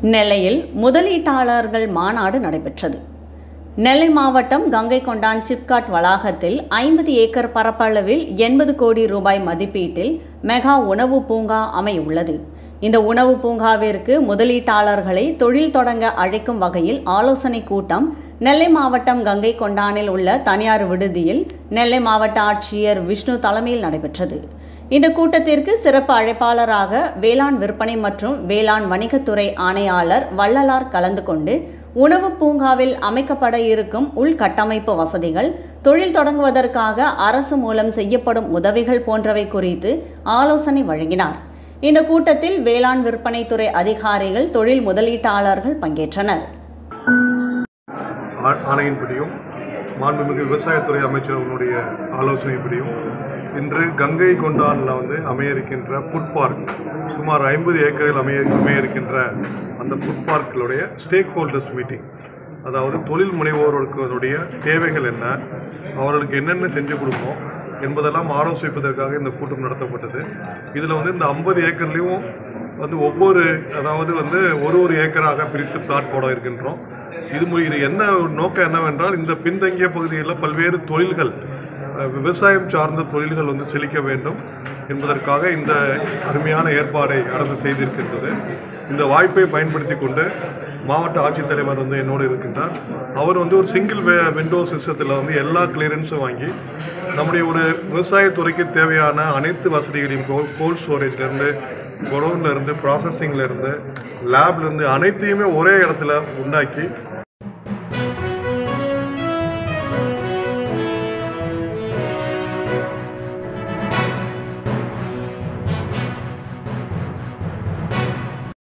நெல்லையில் முதலீட்டாளர்கள் மாநாடு நடைபெற்றது நெல்லை மாவட்டம் கங்கை கொண்டான் சிப்காட் வளாகத்தில் ஐம்பது ஏக்கர் பரப்பளவில் எண்பது கோடி ரூபாய் மதிப்பீட்டில் மெகா உணவு பூங்கா அமையுள்ளது இந்த உணவு பூங்காவிற்கு முதலீட்டாளர்களை தொழில் தொடங்க அழைக்கும் வகையில் ஆலோசனை கூட்டம் நெல்லை மாவட்டம் கங்கை கொண்டானில் உள்ள தனியார் விடுதியில் நெல்லை மாவட்ட ஆட்சியர் விஷ்ணு தலைமையில் நடைபெற்றது இந்த கூட்டத்திற்கு சிறப்பு அழைப்பாளராக வேளாண் விற்பனை மற்றும் வேளாண் வணிகத்துறை ஆணையாளர் வள்ளலார் கலந்து கொண்டு உணவு பூங்காவில் அமைக்கப்பட இருக்கும் உள்கட்டமைப்பு வசதிகள் தொழில் தொடங்குவதற்காக அரசு மூலம் செய்யப்படும் உதவிகள் போன்றவை குறித்து ஆலோசனை வழங்கினார் இந்த கூட்டத்தில் வேளாண் விற்பனைத்துறை அதிகாரிகள் தொழில் முதலீட்டாளர்கள் பங்கேற்றனர் ஆ- ஆணையின்படியும் மாண்புமிகு விவசாயத்துறை அமைச்சர் அவர்களுடைய ஆலோசனைப்படியும் இன்று கங்கை கொண்டானில் வந்து அமைய இருக்கின்ற ஃபுட் பார்க் சுமார் ஐம்பது ஏக்கரில் அமைய அமைய இருக்கின்ற அந்த ஃபுட் பார்க்கினுடைய ஸ்டேக் ஹோல்டர்ஸ் மீட்டிங் அதாவது தொழில் முனைவோர்களுடைய தேவைகள் என்ன அவர்களுக்கு என்னென்ன செஞ்சு கொடுப்போம் என்பதெல்லாம் ஆலோசிப்பதற்காக இந்த கூட்டம் நடத்தப்பட்டது இதில் வந்து இந்த ஐம்பது ஏக்கர்லேயும் வந்து ஒவ்வொரு அதாவது வந்து ஒரு ஒரு ஏக்கராக பிரித்து பிளாட் போட இருக்கின்றோம் இது மு- இது என்ன ஒரு நோக்கம் என்னவென்றால் இந்த பின்தங்கிய பகுதிகளில் பல்வேறு தொழில்கள் அஹ், விவசாயம் சார்ந்த தொழில்கள் வந்து செழிக்க வேண்டும் என்பதற்காக இந்த அருமையான ஏற்பாடை அரசு செய்திருக்கின்றது இந்த வாய்ப்பை பயன்படுத்தி கொண்டு மாவட்ட ஆட்சித்தலைவர் வந்து என்னோடு இருக்கின்றார் அவர் வந்து ஒரு சிங்கிள் விண்டோ சிஸ்டத்தில் வந்து எல்லா கிளியரன்ஸும் வாங்கி நம்முடைய ஒரு விவசாயத்துறைக்கு தேவையான அனைத்து வசதிகளையும் கோல்ட் ஸ்டோரேஜ்லேருந்து குடோன்ல இருந்து ப்ராசஸிங்ல இருந்து லேப்ல இருந்து அனைத்தையுமே ஒரே இடத்துல உண்டாக்கி